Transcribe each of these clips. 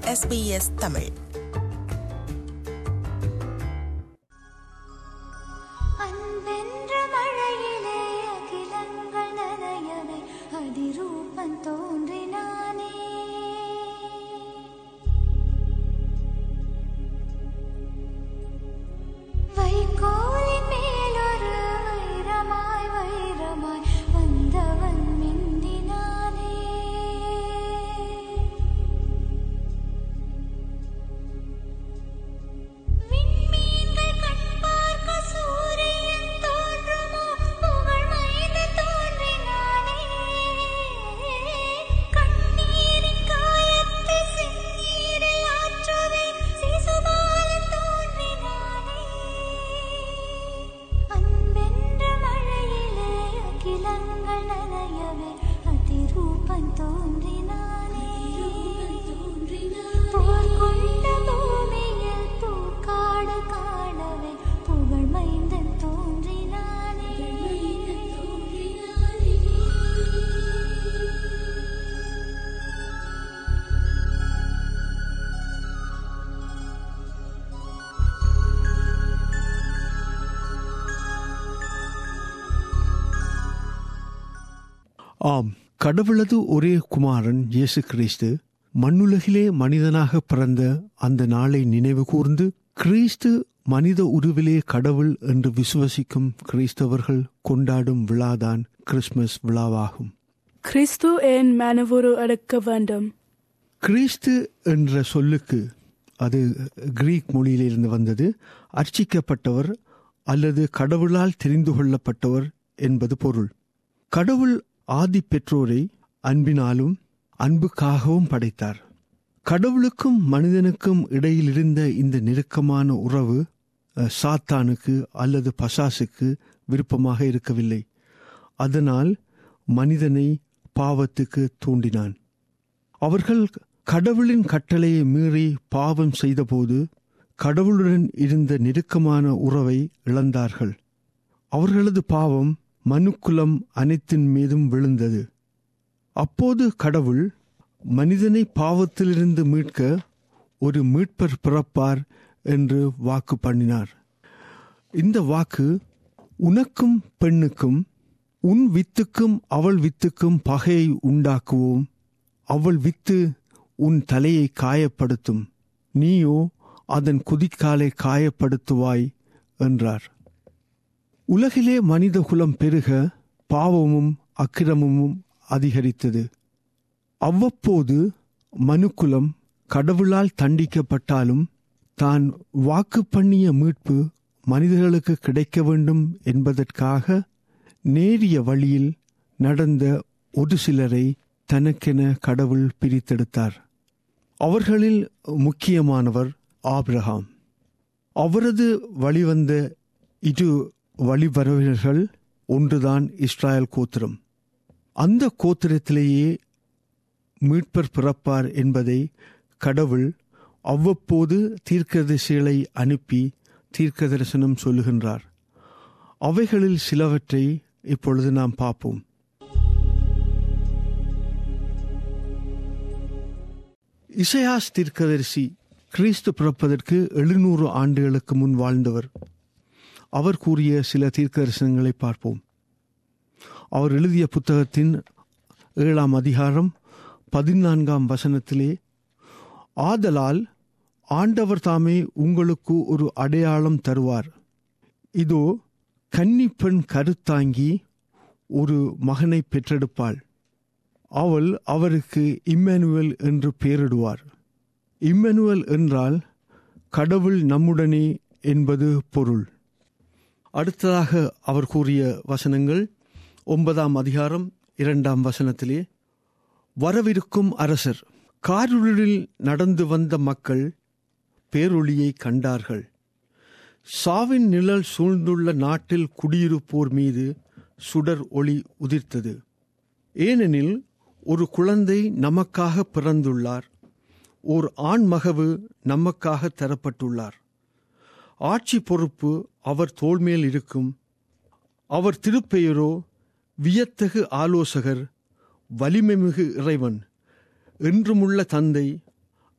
SBS Tamil அன்பென்ற மழையிலே அகிலங்கள் நனையவே அதிரூபன் தோன்றினானே வைகோலின் மேலொரு வைரமாய் வைரமாய் வந்தவன் மின்னினானே விண்மீன்கள் கண் பார்க்க சூரியன் தோன்றுமோ புகழ் மைந்தன் தோன்றினானே கண்ணீரின் காயத்தை செந்நீரில் ஆற்றவே சிசுபாலன் தோன்றினானே அன்பென்ற மழையிலே அகிலங்கள் நனையவே அதிரூபன் தோன்றினானே போர் கொண்ட பூமியில் பூக்காடு காணவே புகழ் மைந்தன் தோன்றினானே ஆம் கடவுளது ஒரே குமாரன் இயேசு கிறிஸ்து மண்ணுலகிலே மனிதனாக பிறந்த அந்த நாளை நினைவு கூர்ந்து கிறிஸ்து மனித உருவிலே கடவுள் என்று விசுவசிக்கும் கிறிஸ்தவர்கள் கொண்டாடும் விழாதான் கிறிஸ்துமஸ் விழாவாகும் கிறிஸ்து ஏன் மனவுரு எடுக்க வேண்டும் கிறிஸ்து என்ற சொல்லுக்கு அது கிரீக் மொழியிலிருந்து வந்தது அர்ச்சிக்கப்பட்டவர் அல்லது கடவுளால் தெரிந்து கொள்ளப்பட்டவர் என்பது பொருள் கடவுள் ஆதி பெற்றோரை அன்பினாலும் அன்புக்காகவும் படைத்தார் கடவுளுக்கும் மனிதனுக்கும் இடையில் இருந்த இந்த நெருக்கமான உறவு அஹ், சாத்தானுக்கு அல்லது பசாசுக்கு விருப்பமாக இருக்கவில்லை அதனால் மனிதனை பாவத்துக்கு தூண்டினான் அவர்கள் கடவுளின் கட்டளையை மீறி பாவம் செய்தபோது கடவுளுடன் இருந்த நெருக்கமான உறவை இழந்தார்கள் அவர்களது பாவம் மனுக்குலம் அனைத்தின் மீதும் விழுந்தது அப்போது கடவுள் மனிதனை பாவத்திலிருந்து மீட்க ஒரு மீட்பர் பிறப்பார் என்று வாக்கு பண்ணினார் இந்த வாக்கு உனக்கும் பெண்ணுக்கும் உன் வித்துக்கும் அவள் வித்துக்கும் பகையை உண்டாக்குவோம் அவள் வித்து உன் தலையை காயப்படுத்தும் நீயோ அதன் குதிக்காலை காயப்படுத்துவாய் என்றார் உலகிலே மனித குலம் பெருக பாவமும் அக்கிரமமும் அதிகரித்தது அவ்வப்போது மனுக்குலம் கடவுளால் தண்டிக்கப்பட்டாலும் தான் வாக்கு பண்ணிய மீட்பு மனிதர்களுக்கு கிடைக்க வேண்டும் என்பதற்காக நேரிய வழியில் நடந்த ஒரு சிலரை தனக்கென கடவுள் பிரித்தெடுத்தார் அவர்களில் முக்கியமானவர் ஆபிரகாம் அவரது வழிவந்த இரு வழிவரவர்கள் ஒன்றுதான் இஸ்ராயல் கோத்திரம் அந்த கோத்திரத்திலேயே மீட்பர் பிறப்பார் என்பதை கடவுள் அவ்வப்போது தீர்க்கதரிசிகளை அனுப்பி தீர்க்க தரிசனம் சொல்லுகின்றார் அவைகளில் சிலவற்றை இப்பொழுது நாம் பார்ப்போம் இசையாஸ் தீர்க்கதரிசி கிறிஸ்து பிறப்பதற்கு எழுநூறு ஆண்டுகளுக்கு முன் வாழ்ந்தவர் அவர் கூறிய சில தீர்க்கதரிசனங்களை பார்ப்போம் அவர் எழுதிய புத்தகத்தின் ஏழாம் அதிகாரம் பதினான்காம் வசனத்திலே ஆதலால் ஆண்டவர் தாமே உங்களுக்கு ஒரு அடையாளம் தருவார் இதோ கன்னிப்பெண் கருத்தாங்கி ஒரு மகனை பெற்றெடுப்பாள் அவள் அவருக்கு இம்மானுவேல் என்று பெயரிடுவார் இம்மானுவேல் என்றால் கடவுள் நம்முடனே என்பது பொருள் அடுத்ததாக அவர் கூறிய வசனங்கள் ஒன்பதாம் அதிகாரம் இரண்டாம் வசனத்திலே வரவிருக்கும் அரசர் காரிருளில் நடந்து வந்த மக்கள் பேரொளியை கண்டார்கள் சாவின் நிழல் சூழ்ந்துள்ள நாட்டில் குடியிருப்போர் மீது சுடர் ஒளி உதிர்த்தது ஏனெனில் ஒரு குழந்தை நமக்காக பிறந்துள்ளார் ஓர் ஆண்மகவு நமக்காக தரப்பட்டுள்ளார் ஆட்சி பொறுப்பு அவர் தோள்மேல் இருக்கும் அவர் திருப்பெயரோ வியத்தகு ஆலோசகர் வலிமைமிகு இறைவன் என்றுமுள்ள தந்தை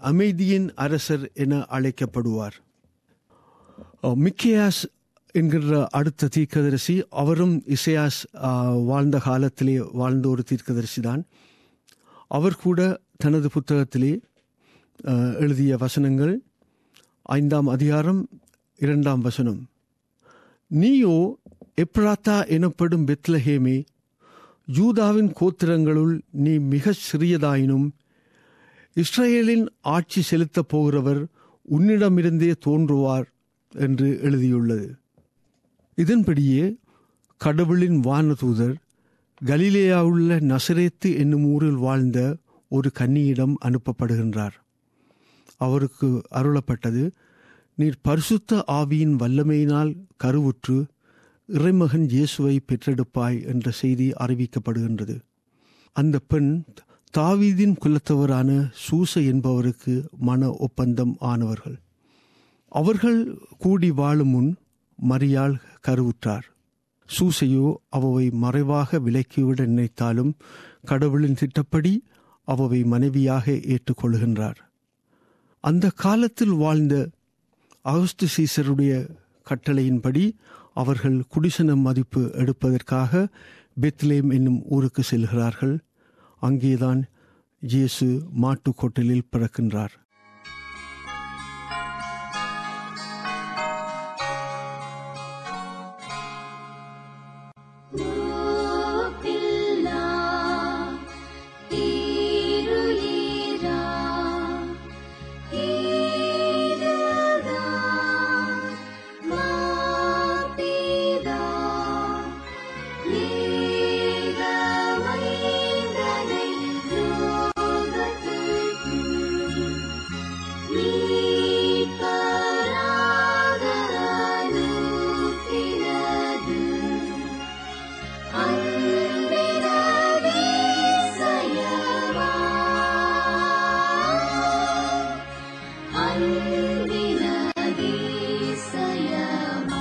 அமைதியின் அரசர் என அழைக்கப்படுவார் அஹ், மிக்கேயாஸ் என்கிற அடுத்த தீர்க்கதரிசி அவரும் இசையாஸ் அஹ், வாழ்ந்த காலத்திலே வாழ்ந்த ஒரு தீர்க்கதரிசி தான் அவர் கூட தனது புத்தகத்திலே அஹ், எழுதிய வசனங்கள் ஐந்தாம் அதிகாரம் இரண்டாம் வசனம் நீயோ எப்ராத்தா எனப்படும் பெத்லஹேமே யூதாவின் கோத்திரங்களுள் நீ மிகச் சிறியதாயினும் இஸ்ரவேலின் ஆட்சி செலுத்தப் போகிறவர் உன்னிடமிருந்தே தோன்றுவார் என்று எழுதியுள்ளது இதன்படியே கடவுளின் வானதூதர் கலிலேயாவுள்ள நசரேத்து என்னும் ஊரில் வாழ்ந்த ஒரு கன்னியிடம் அனுப்பப்படுகின்றார் அவருக்கு அருளப்பட்டது நீர் பரிசுத்த ஆவியின் வல்லமையினால் கருவுற்று இறைமகன் இயேசுவை பெற்றெடுப்பாய் என்ற செய்தி அறிவிக்கப்படுகின்றது அந்த பெண் தாவீதின் குலத்தவரான சூச என்பவருக்கு மன ஒப்பந்தம் ஆனவர்கள் அவர்கள் கூடி வாழும் முன் மரியாள் கருவுற்றார் சூசையோ அவவை மறைவாக விலக்கிவிட நினைத்தாலும் கடவுளின் திட்டப்படி அவவை மனைவியாக ஏற்றுக்கொள்கின்றார் அந்த காலத்தில் வாழ்ந்த அகஸ்து சீசருடைய கட்டளையின்படி அவர்கள் குடிசன மதிப்பு எடுப்பதற்காக பெத்லேம் என்னும் ஊருக்கு செல்கிறார்கள் அங்கேதான் இயேசு மாட்டுக் கொட்டலில் பிறக்கின்றார் பில்லா ஈருயிரா ஈரதா மாபிதா ஏகமைந்தனை லோகத்துக்கு மீட்பராக அனுப்பினது அன்பினதீசையவா அன்பினதீசையவா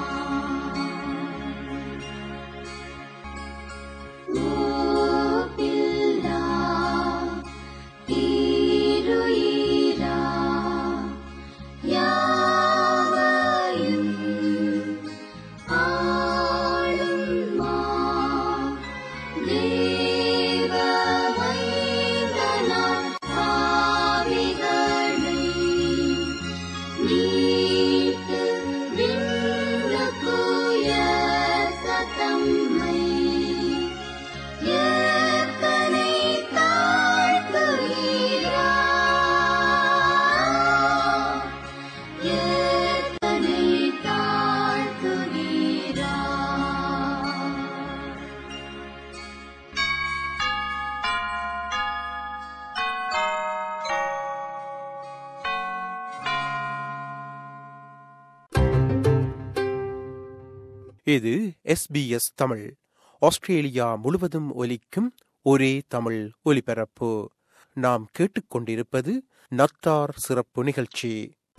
ஓ பில்லா ஈருயிரா யாவையும் ஆளும்மா தேவமைந்தனாம் ஆவிகளை மீட்டு விண்ணுக்குயர்த்த தம்மை எத்தனை தாழ்த்துகிறா எத்தனை தாழ்த்துகிறா இது எஸ்பிஎஸ் தமிழ் ஆஸ்திரேலியா முழுவதும் ஒலிக்கும் ஒரே தமிழ் ஒலிபரப்பு நாம் கேட்டுக்கொண்டிருப்பது நத்தார் சிறப்பு நிகழ்ச்சி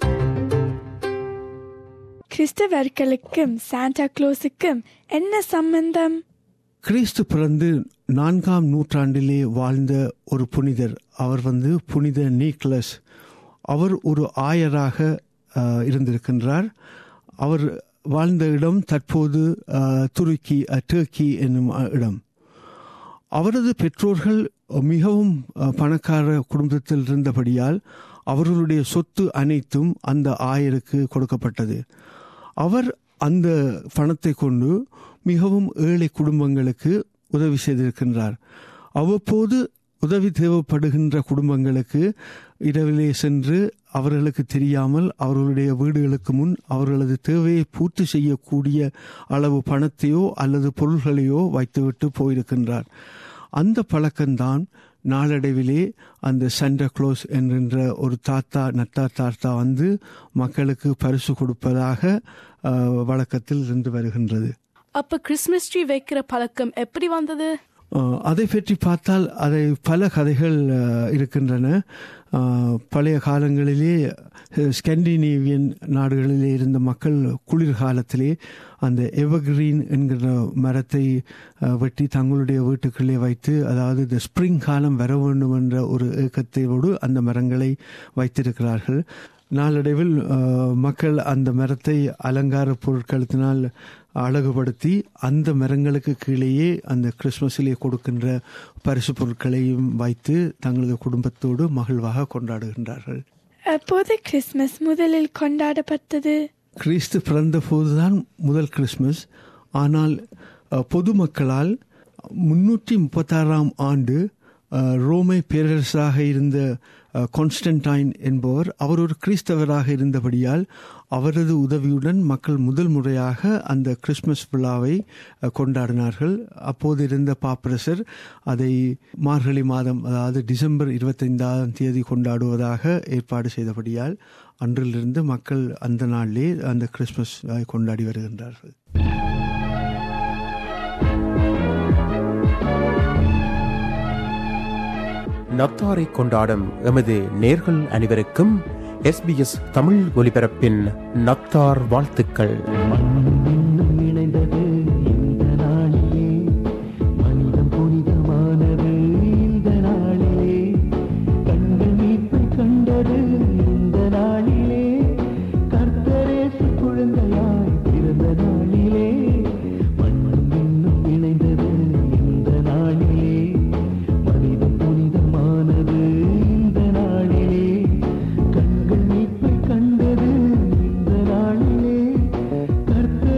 கிறிஸ்தவர்களுக்கும் சாண்டா க்ளோஸுக்கும் என்ன சம்பந்தம் கிறிஸ்து பிறந்து நான்காம் நூற்றாண்டிலே வாழ்ந்த ஒரு புனிதர் அவர் வந்து புனித நீக்லஸ் அவர் ஒரு ஆயராக அஹ், இருந்திருக்கின்றார் அவர் வாழ்ந்த இடம் தற்போது அஹ், துருக்கி அஹ், டர்க்கி என்னும் அஹ், இடம் அவரது பெற்றோர்கள் மிகவும் அஹ், பணக்கார குடும்பத்தில் இருந்தபடியால் அவர்களுடைய சொத்து அனைத்தும் அந்த ஆயருக்கு கொடுக்கப்பட்டது அவர் அந்த பணத்தை கொண்டு மிகவும் ஏழை குடும்பங்களுக்கு உதவி செய்திருக்கின்றார் அவ்வப்போது உதவி தேவைப்படுகின்ற குடும்பங்களுக்கு இரவிலே சென்று அவர்களுக்கு தெரியாமல் அவர்களுடைய வீடுகளுக்கு முன் அவர்களது தேவையை பூர்த்தி செய்யக்கூடிய அளவு பணத்தையோ அல்லது பொருள்களையோ வைத்துவிட்டு போயிருக்கின்றார் அந்த பழக்கம்தான் நாளடைவிலே அந்த சண்டா க்ளோஸ் என்கின்ற ஒரு தாத்தா நத்தா தாத்தா வந்து மக்களுக்கு பரிசு கொடுப்பதாக அஹ், வழக்கத்தில் இருந்து வருகின்றது அப்ப கிறிஸ்மஸ் ட்ரீ வைக்கிற பழக்கம் எப்படி வந்தது அஹ், அதை பற்றி பார்த்தால் அதை பல கதைகள் அஹ், இருக்கின்றன அஹ், பழைய காலங்களிலே அஹ், ஸ்கண்டினேவியன் நாடுகளிலே இருந்த மக்கள் குளிர்காலத்திலே அந்த எவர்கிரீன் என்கிற மரத்தை அஹ், வெட்டி தங்களுடைய வீட்டுக்குள்ளே வைத்து அதாவது இந்த ஸ்ப்ரிங் காலம் வர வேண்டும் என்ற ஒரு ஏக்கத்தையோடு அந்த மரங்களை வைத்திருக்கிறார்கள் நாளடைவில் அஹ், மக்கள் அந்த மரத்தை அலங்கார பொருட்களத்தினால் அழகுபடுத்தி அந்த மரங்களுக்கு கீழேயே அந்த கிறிஸ்மஸிலே கொடுக்கின்ற பரிசு பொருட்களையும் வைத்து தங்களது குடும்பத்தோடு மகிழ்வாக கொண்டாடுகின்றார்கள் எப்போது கிறிஸ்மஸ் முதலில் கொண்டாடப்பட்டது கிறிஸ்து பிறந்த போதுதான் முதல் கிறிஸ்மஸ் ஆனால் அஹ், பொதுமக்களால் முன்னூற்றி முப்பத்தாறாம் ஆண்டு அஹ், ரோமை பேரரசராக இருந்த அஹ், கான்ஸ்டன்டைன் என்பவர் அவர் ஒரு கிறிஸ்தவராக இருந்தபடியால் அவரது உதவியுடன் மக்கள் முதல் முறையாக அந்த கிறிஸ்மஸ் விழாவை அஹ், கொண்டாடினார்கள் அப்போது இருந்த பாப்பரசர் அதை மார்கழி மாதம் அதாவது டிசம்பர் இருபத்தைந்தாம் தேதி கொண்டாடுவதாக ஏற்பாடு செய்தபடியால் அன்றிலிருந்து மக்கள் அந்த நாளிலே அந்த கிறிஸ்மஸ் கொண்டாடி வருகின்றார்கள் நத்தாரை கொண்டாடும் எமது நேர்கள் அனைவருக்கும் எஸ்பிஎஸ் தமிழ் ஒலிபரப்பின் நத்தார் வாழ்த்துக்கள் மண்ணும் இணைந்தது இந்த நாளிலே மனிதம் புனிதமானது இந்த நாளிலே கண்கள் மீட்பை கண்டது இந்த நாளிலே கர்த்தரேசு குழந்தையாய் பிறந்த நாளிலே மண்ணும் விண்ணும் இணைந்தது இந்த நாளிலே மனிதம் புனிதமானது இந்த நாளிலே கண்கள் மீட்பை கண்டது இந்த நாளிலே கர்த்தரேசு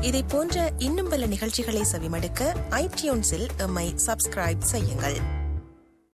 இதை போன்ற இன்னும் பல நிகழ்ச்சிகளை செவிமடுக்க ஐடியூன்ஸில் எம்மை சப்ஸ்கிரைப் செய்யுங்கள்